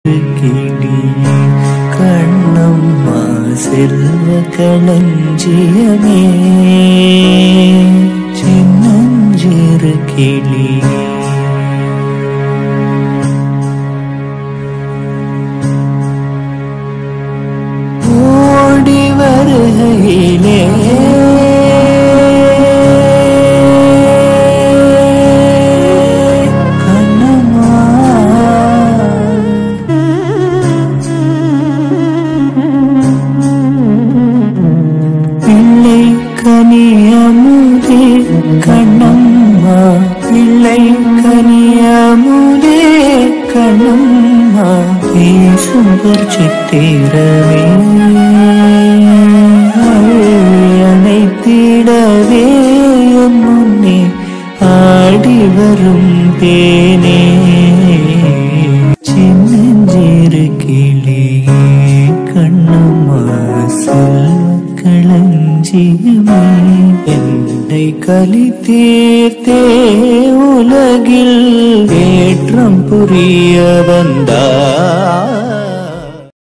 கிளி கண்ணம்மா செல்வ களஞ்சியமே சின்னஞ்சிறு கிளி ஓடி வருகையிலே கண்ணம்மா பிள்ளை கனியமுதே கண்ணம்மா பிள்ளை கனியமுதே கண்ணம்மா பேசுவர் சித்திரமே அணைத்திடவே என் முன்னே ஆடி வரும் தேனே சின்னஞ்சிறு கிளியே கண்ணம்மா களஞ்சியமே என்னை கலி தீர்த்தே உலகில் ஏற்றம் புரிய வந்தார்